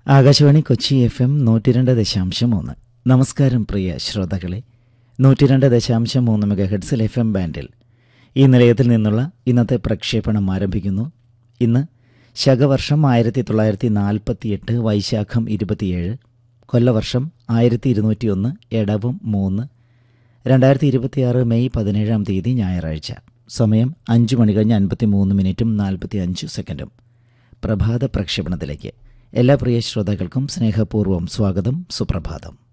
Akashvani Kochi F M നൂറ്റി രണ്ട് ദശാംശം മൂന്ന് നമസ്കാരം പ്രിയ ശ്രോതാക്കളെ നൂറ്റി രണ്ട് ദശാംശം മൂന്ന് മെഗാ ഹെഡ്സിൽ എഫ് എം ബാൻഡിൽ ഈ നിലയത്തിൽ നിന്നുള്ള ഇന്നത്തെ പ്രക്ഷേപണം ആരംഭിക്കുന്നു ഇന്ന് ശകവർഷം ആയിരത്തി തൊള്ളായിരത്തി നാൽപ്പത്തിയെട്ട് വൈശാഖം ഇരുപത്തിയേഴ് കൊല്ലവർഷം ആയിരത്തി ഇരുന്നൂറ്റി ഒന്ന് എടവും മൂന്ന് രണ്ടായിരത്തി ഇരുപത്തിയാറ് മെയ് പതിനേഴാം തീയതി ഞായറാഴ്ച സമയം അഞ്ച് മണി കഴിഞ്ഞ് അൻപത്തി മൂന്ന് മിനിറ്റും നാൽപ്പത്തി അഞ്ച് സെക്കൻഡും പ്രഭാത പ്രക്ഷേപണത്തിലേക്ക് എല്ലാ പ്രിയ ശ്രോതാക്കൾക്കും സ്നേഹപൂർവ്വം സ്വാഗതം സുപ്രഭാതം